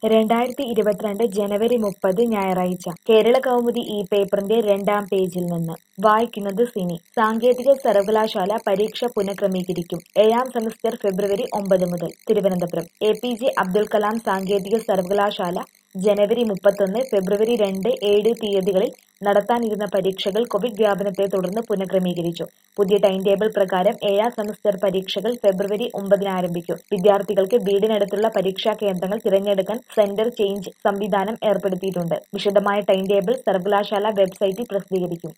രണ്ടായിരത്തി ഇരുപത്തിരണ്ട് ജനുവരി മുപ്പത് ഞായറാഴ്ച കേരള കൗമുദി ഈ പേപ്പറിന്റെ രണ്ടാം പേജിൽ നിന്ന് വായിക്കുന്നത് സിനി സാങ്കേതിക സർവകലാശാല പരീക്ഷ പുനഃക്രമീകരിക്കും ഏഴാം സെമസ്റ്റർ ഫെബ്രുവരി ഒമ്പത് മുതൽ Thiruvananthapuram A P J Abdul Kalam സാങ്കേതിക സർവകലാശാല ജനുവരി മുപ്പത്തൊന്ന് ഫെബ്രുവരി രണ്ട് ഏഴ് തീയതികളിൽ നടത്താനിരുന്ന പരീക്ഷകൾ കോവിഡ് വ്യാപനത്തെ തുടർന്ന് പുനഃക്രമീകരിച്ചു പുതിയ ടൈം ടേബിൾ പ്രകാരം ഏഴാം സെമസ്റ്റർ പരീക്ഷകൾ ഫെബ്രുവരി ഒമ്പതിന് ആരംഭിക്കും വിദ്യാർത്ഥികൾക്ക് വീടിനടുത്തുള്ള പരീക്ഷാ കേന്ദ്രങ്ങൾ തിരഞ്ഞെടുക്കാൻ സെന്റർ ചേഞ്ച് സംവിധാനം ഏർപ്പെടുത്തിയിട്ടുണ്ട് വിശദമായ ടൈം ടേബിൾ സർവകലാശാല വെബ്സൈറ്റിൽ പ്രസിദ്ധീകരിക്കും